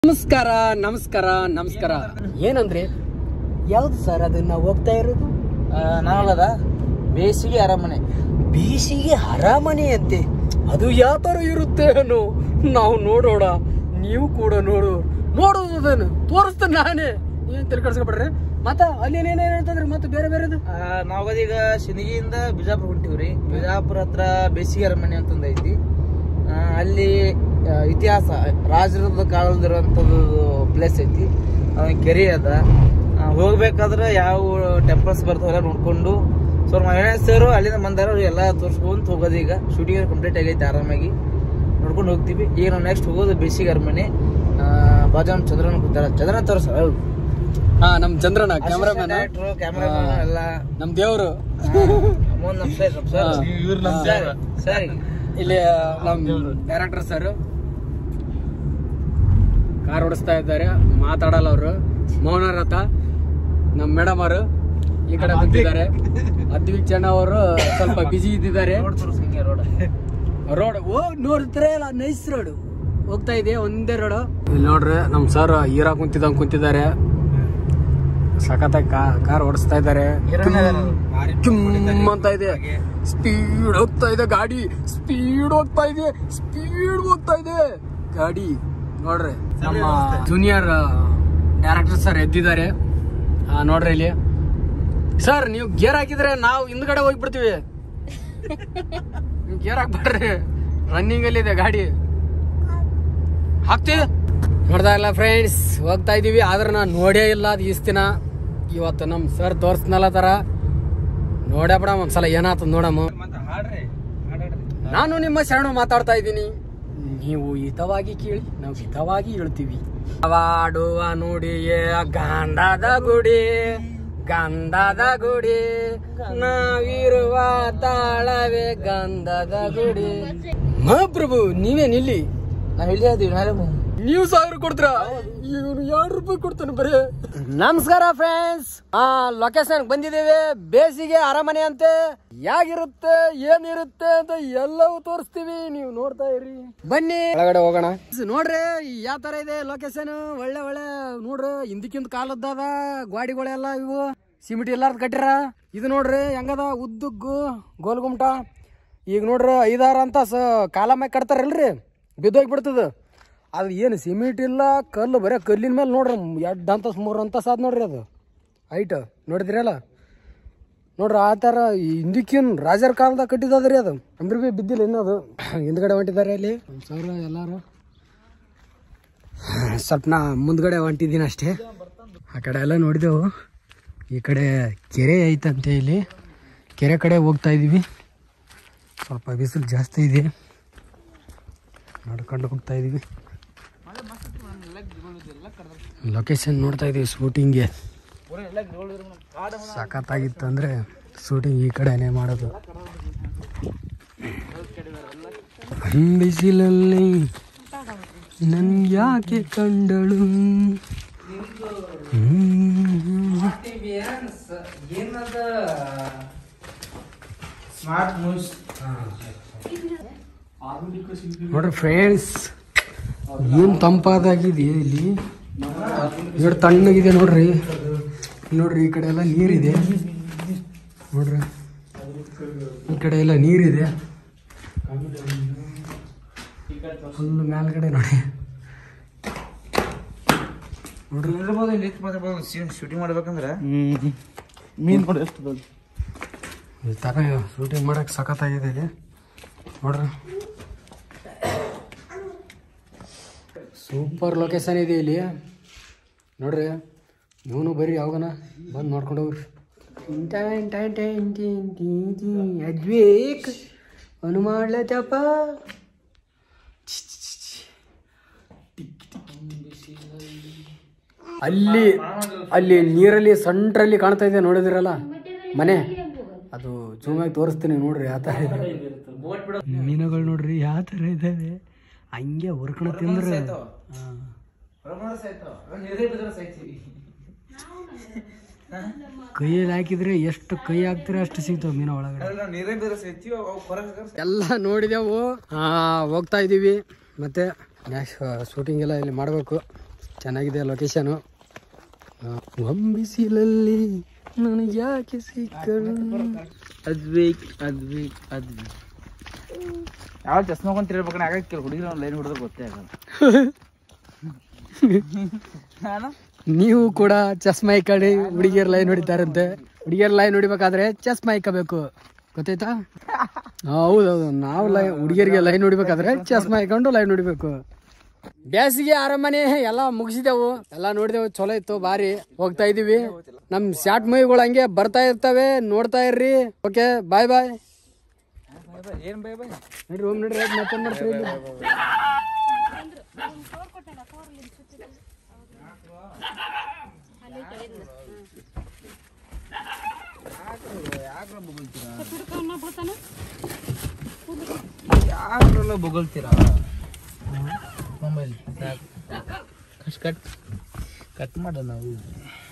ನಮಸ್ಕಾರ ನಮಸ್ಕಾರ ನಮಸ್ಕಾರ ಏನಂದ್ರೆ ಯಾವ್ದು ಸರ್ ಅದನ್ನ ಹೋಗ್ತಾ ಇರೋದು ನಾವಲ್ಲದ ಬೇಸಿಗೆ ಅರಮನೆ ಬೇಸಿಗೆ ಅರಮನೆ ಅಂತೆ ಅದು ಯಾವ ತರ ಇರುತ್ತೆ ಅನ್ನೋ ನಾವು ನೋಡೋಣ ನೀವು ಕೂಡ ನೋಡು ನೋಡೋದು ಅದನ್ನು ತೋರಿಸ್ತೇನೆ ನಾನೇ ಏನ್ ತಿಳ್ಕೊಳ್ಸ್ಕೊಬಿಡ್ರಿ ಮತ್ತ ಅಲ್ಲಿ ಏನೇನು ಹೇಳ್ತಂದ್ರೆ ಮತ್ತೆ ಬೇರೆ ಬೇರೆದು ನಾವದೀಗ ಶಿನಗಿಯಿಂದ ಬಿಜಾಪುರ ಹೊಂಟಿವ್ರಿ ಬಿಜಾಪುರ ಹತ್ರ ಬೇಸಿಗೆ ಅರಮನೆ ಅಂತಂದ್ ಐತಿ ಆ, ಅಲ್ಲಿ ಆ, ಇತಿಹಾಸ ರಾಜರದ ಕಾಲದಿರುವಂಥದ್ದು ಪ್ಲೇಸ್ ಐತಿ ಆ, ಕೆರೆ ಅದ ಆ, ಹೋಗ್ಬೇಕಾದ್ರೆ ಯಾವ ಟೆಂಪಲ್ಸ್ ಬರ್ತಾವಲ್ಲ ನೋಡ್ಕೊಂಡು ಸೊ ಸರ್ ಅಲ್ಲಿಂದ ಬಂದಾರ ಅವ್ರು ಎಲ್ಲ ತೋರಿಸ್ಕೊಂತ ಹೋಗೋದು ಈಗ ಶೂಟಿಂಗ್ ಕಂಪ್ಲೀಟ್ ಆಗೈತಿ ಆರಾಮಾಗಿ ನೋಡ್ಕೊಂಡು ಹೋಗ್ತೀವಿ ಈಗ ನಾವು ನೆಕ್ಸ್ಟ್ ಹೋಗೋದು ಬೇಸಿಗೆ ಅರಮನೆ ಬಾಜು ನಮ್ಮ ಚಂದ್ರನ ಕೂತಾರ ಚಂದ್ರನ ತೋರಿಸ ಹಾ ನಮ್ ಚಂದ್ರನ ಕ್ಯಾಮ್ರಾಮನ್ ಕ್ಯಾಮ್ರಾಮನ್ ಎಲ್ಲ ನಮ್ ದೇವ್ರು ಮುಂದ್ ನಮ್ ಸರ್ ನಮ್ ಸರ್ ಹಾ. ಇವ್ರು ನಮ್ ಸರ್ ಸರಿ ಇಲ್ಲಿ ನಮ್ ಡೈರೆಕ್ಟರ್ ಸರ್ ಕಾರ್ ಓಡಿಸ್ತಾ ಇದ್ದಾರೆ ಮಾತಾಡಲ್ಲ ಅವರು ಮೌನರಥ ನಮ್ ಮೇಡಮ್ ಅವರು ಈ ಕಡೆ ಬಂದಿದ್ದಾರೆ ಅದ್ವಿಕ್ ಚೆನ್ನ ಅವರು ಸ್ವಲ್ಪ ಬಿಜಿ ಇದ್ದಿದ್ದಾರೆ ರೋಡ್ ತೋರಿಸ್ ಹಿಂಗೆ ರೋಡ್ ರೋಡ್ ಓ ನೋಡ್ತಾರೆ ಅಲ್ಲ ನೈಸ್ ರೋಡ್ ಹೋಗ್ತಾ ಇದೆ ಒಂದೇ ರೋಡ್ ಇಲ್ಲಿ ನೋಡ್ರಿ ನಮ್ ಸರ್ ಹೀರಾ ಕುಂತಿದಂಗ್ ಕುಂತಿದ್ದಾರೆ ಸಖತ್ತಾಗಿ ಕಾರ್ ಓಡಿಸ್ತಾ ಇದ್ದಾರೆ ಚುಮ್ ಅಂತ ಇದೆ ಸ್ಪೀಡ್ ಹೋಗ್ತಾ ಇದೆ ಗಾಡಿ ಸ್ಪೀಡ್ ಹೋಗ್ತಾ ಇದೆ ಸ್ಪೀಡ್ ಹೋಗ್ತಾ ಇದೆ ಗಾಡಿ ನೋಡ್ರಿ ನಮ್ಮ ಜೂನಿಯರ್ ಡೈರೆಕ್ಟರ್ ಸರ್ ಎದ್ದಿದ್ದಾರೆ ಆ, ನೋಡ್ರಿ ಇಲ್ಲಿ ಸರ್ ನೀವು ಗೇರ್ ಹಾಕಿದ್ರೆ ನಾವು ಹಿಂದ್ಗಡೆ ಹೋಗ್ಬಿಡ್ತೀವಿ ನೀವು ಗೇರ್ ಹಾಕ್ಬಿಡ್ರಿ ರನ್ನಿಂಗ್ ಅಲ್ಲಿ ಇದೆ ಗಾಡಿ ಹಾಕ್ತೀವಿ ನೋಡ್ತಾ ಇಲ್ಲ ಫ್ರೆಂಡ್ಸ್ ಹೋಗ್ತಾ ಇದೀವಿ ಆದ್ರೆ ನಾನು ನೋಡೇ ಇಲ್ಲ ಅದು ಈಸ್ ದಿನ ಇವತ್ತು ನಮ್ಮ ಸರ್ ತೋರಿಸ್ನಲ್ಲ ತರ ನೋಡೇ ಬಿಡ ಒಂದ್ಸಲ ಏನಾಯ್ತು ನೋಡಮ್ಮ ಹಾಡ್ರಿ ನಾನು ನಿಮ್ಮ ಶರಣು ಮಾತಾಡ್ತಾ ಇದ್ದೀನಿ ನೀವು ಹಿತವಾಗಿ ಕೇಳಿ ನಾವು ಹಿತವಾಗಿ ಹೇಳ್ತೀವಿ ಅವಾಡುವ ನುಡಿಯೇ ಗಂಧದ ಗುಡಿ ಗಂಧದ ಗುಡಿ ನಾವಿರುವ ತಾಳವೇ ಗಂಧದ ಗುಡಿ ಮಹಾಪ್ರಭು ನೀವೇನ್ ಇಲ್ಲಿ ನಾವ್ ಇಲ್ಲಿ ಅದೀವಿ ನಾಳೆ ನೀವು ಸಾವಿರ ಕೊಡ್ತೀರಾ ಇವನು ಎರಡು ರೂಪಾಯಿ ಕೊಡ್ತಾನೆ ಬರೀ ನಮಸ್ಕಾರ ಫ್ರೆಂಡ್ಸ್ ಆ ಲೊಕೇಶನ್ ಬಂದಿದ್ದೇವೆ ಬೇಸಿಗೆ ಅರಮನೆ ಅಂತೆ ಯಾಗಿರುತ್ತೆ ಏನಿರುತ್ತೆ ಅಂತ ಎಲ್ಲವೂ ತೋರಿಸ್ತೀವಿ ನೀವು ನೋಡ್ತಾ ಇರಿ ಬನ್ನಿ ಒಳಗಡೆ ಹೋಗೋಣ ನೋಡ್ರಿ ಯಾವ ತರ ಇದೆ ಲೊಕೇಶನ್ ಒಳ್ಳೆ ಒಳ್ಳೆ ನೋಡ್ರಿ ಹಿಂದಕ್ಕಿಂತ ಕಾಲದ್ದಾದ ಗಾಡಿಗಳೆಲ್ಲ ಇವು ಸಿಮಿಟಿ ಎಲ್ಲಾರ್ದು ಕಟ್ಟಿರ ಇದು ನೋಡ್ರಿ ಹೆಂಗದ ಉದ್ದಗ್ಗು ಗೋಲ್ ಗುಮ್ಟ ಈಗ ನೋಡ್ರಿ ಐದಾರು ಅಂತ ಸ ಕಾಲ ಮ್ಯಾಗ ಕಟ್ತಾರಲ್ರಿ ಬಿದ್ದೋಗ್ಬಿಡ್ತದ ಅದು ಏನು ಸಿಮೆಂಟ್ ಇಲ್ಲ ಕಲ್ಲು ಬರೀ ಕಲ್ಲಿನ ಮೇಲೆ ನೋಡ್ರಿ ಎರಡು ಅಂತಸ್ ಮೂರು ಅಂತಸ್ ಆದ್ ನೋಡ್ರಿ ಅದು ಹೈಟ್ ನೋಡಿದ್ರಲ್ಲ ನೋಡ್ರಿ ಆ ಥರ ಹಿಂದಕ್ಕಿನ ರಾಜರ ಕಾಲದಾಗ ಕಟ್ಟಿದ್ದದ್ರಿ ಅದು ಅಂಬ್ರಿ ಬಿ ಬಿದ್ದಿಲ್ಲ ಇನ್ನೂ ಅದು ಹಿಂದ್ಗಡೆ ಹೊಂಟಿದ್ದಾರೆ ಅಲ್ಲಿ ಸಾವಿರ ಎಲ್ಲಾರು ಸ್ವಲ್ಪ ನಾ ಮುಂದ್ಗಡೆ ಹೊಂಟಿದ್ದೀನಿ ಅಷ್ಟೇ ಆ ಕಡೆ ಎಲ್ಲ ನೋಡಿದೆವು ಈ ಕಡೆ ಕೆರೆ ಐತಂತೆ ಇಲ್ಲಿ ಕೆರೆ ಕಡೆ ಹೋಗ್ತಾ ಇದ್ದೀವಿ ಸ್ವಲ್ಪ ಬಿಸಿಲು ಜಾಸ್ತಿ ಇದೆ ನಡ್ಕೊಂಡು ಹೋಗ್ತಾ ಇದೀವಿ ಲೊಕೇಶನ್ ನೋಡ್ತಾ ಇದೀವಿ ಶೂಟಿಂಗ್ಗೆ ಸಖತ್ತಾಗಿತ್ತು ಅಂದರೆ ಶೂಟಿಂಗ್ ಈ ಕಡೆನೇ ಮಾಡೋದು ಬಿಸಿಲಲ್ಲಿ ನನ್ ಯಾಕೆ ಕಂಡಳು ಹ್ಮ್. ಸ್ಮಾರ್ಟ್ ನ್ಯೂಸ್ ನೋಡ್ರಿ ಫ್ರೆಂಡ್ಸ್ ಏನು ತಂಪಾದಾಗಿದೆ ಇಲ್ಲಿ ಎರಡು ತಣ್ಣಗಿದೆ ನೋಡ್ರಿ ಇಲ್ಲಿ ನೋಡ್ರಿ ಈ ಕಡೆ ಎಲ್ಲ ನೀರಿದೆ ನೋಡ್ರಿ ಈ ಕಡೆ ಎಲ್ಲ ನೀರಿದೆ ಫುಲ್ ಮೇಲ್ಗಡೆ ನೋಡಿ ನೋಡ್ರಿ ಇರ್ಬೋದು ಇಲ್ಲಿ ಮಾತಾಡ್ಬೋದು ಶೂಟಿಂಗ್ ಮಾಡ್ಬೇಕಂದ್ರ ಮೀನ್ ನೋಡಿ ಎಷ್ಟು ಈ ಥರ ಶೂಟಿಂಗ್ ಮಾಡಕ್ಕೆ ಸಖತ್ತಾಗಿದೆ ಇಲ್ಲಿ ನೋಡ್ರಿ ಸೂಪರ್ ಲೊಕೇಶನ್ ಇದೆ ಇಲ್ಲಿ ನೋಡ್ರಿ ಇವನು ಬರ್ರಿ ಯಾವಾಗನ ಬಂದು ನೋಡ್ಕೊಂಡು ಹೋಗ್ರಿ ಟೈನ್ ಟೈನ್ ಟೈನ್ ಟೀನ್ ಟೀನ್ ಟೀನ್ ಅದ್ವೇಕ್ ಅವನು ಮಾಡ್ಲತ್ತಪ್ಪ ಅಲ್ಲಿ ಅಲ್ಲಿ ನೀರಲ್ಲಿ ಸೆಂಟ್ರಲ್ಲಿ ಕಾಣ್ತಾ ಇದೆ ನೋಡಿದಿರಲ್ಲ ಮನೆ ಅದು ಜೂಮಾಗಿ ತೋರಿಸ್ತೀನಿ ನೋಡ್ರಿ ಯಾವ ಥರ ಇದೆ ಮೀನುಗಳು ನೋಡ್ರಿ ಯಾವ ಥರ ಇದ್ದಾವೆ ಹಂಗೆ ಹುರ್ಕೊಂಡು ತಿಂದ್ರೆ ಹಾ. ಕೈಯಲ್ಲಿ ಹಾಕಿದ್ರೆ ಎಷ್ಟು ಕೈ ಹಾಕ್ತಿರ ಅಷ್ಟು ಸಿಗ್ತಾವ ಮೀನು ಒಳಗಡೆ ನೀರೇ ಬೇರೆ ಸೈತಿ ಅವು ಹೊರಗೆ ಎಲ್ಲ ನೋಡಿದೆವು ಹಾ ಹೋಗ್ತಾ ಇದ್ದೀವಿ ಮತ್ತೆ ನೆಕ್ಸ್ಟ್ ಶೂಟಿಂಗ್ ಎಲ್ಲ ಇಲ್ಲಿ ಮಾಡಬೇಕು ಚೆನ್ನಾಗಿದೆ ಲೊಕೇಶನು ಒಂಬಿಸಿಲಲ್ಲಿ ನನಗೆ ಯಾಕೆ ಸಿಕ್ಕರು ಅದ್ಬೇಕು ಅದ್ಬೇಕು ಅದ್ಬೇಕು ಯಾವ ಚಸ್ಮಾ ಕೊಂತಿರ್ಬೇಕಣ್ಣ ಆಗ ಕೆಲವು ಹುಡುಗಿರ ಒಂದು ಲೈನ್ ಹೊಡೆದ್ರೆ ಗೊತ್ತೇ ಆಗಲ್ಲ ನಾನು ನೀವು ಕೂಡ ಚಸ್ಮಾ ಇಕ್ಕಡಿ ಹುಡುಗಿಯರ್ ಲೈನ್ ಹೊಡಿತಾರಂತೆ ಹುಡುಗಿಯರ್ ಲೈನ್ ಹೊಡಿಬೇಕಾದ್ರೆ ಚಸ್ಮಾ ಇಕ್ಕಬೇಕು ಗೊತ್ತಾಯ್ತಾ ಹೌದೌದು ನಾವು ಲೈ ಹುಡುಗಿಯರಿಗೆ ಲೈನ್ ಹೊಡಿಬೇಕಾದ್ರೆ ಚಸ್ಮಾ ಇಕ್ಕೊಂಡು ಲೈನ್ ಹೊಡಿಬೇಕು ಬೇಸಿಗೆ ಅರಮನೆ ಎಲ್ಲ ಮುಗಿಸಿದೆವು ಎಲ್ಲ ನೋಡಿದೆವು ಚಲೋ ಇತ್ತು ಬಾರಿ ಹೋಗ್ತಾ ಇದೀವಿ ನಮ್ ಶಾರ್ಟ್ ಮೂವಿಗಳು ಹಂಗೆ ಬರ್ತಾ ಇರ್ತವೆ ನೋಡ್ತಾ ಇರ್ರಿ ಓಕೆ ಬಾಯ್ ಬಾಯ್ ಏನು ಬೈ ಬೈ ನಡ್ರಿ ಹೋಮ್ ನಡ್ರಿ ಮತ್ತೇನ್ ಮಾಡ್ತೀರಿ ಇಲ್ಲಿ? ಯಾಕ್ರಲ್ಲ ಬೊಗಳ್ತೀರಾ ಮೊಬೈಲ್ ಕಟ್ ಕಟ್ ಕಟ್ ಮಾಡ ನಾವು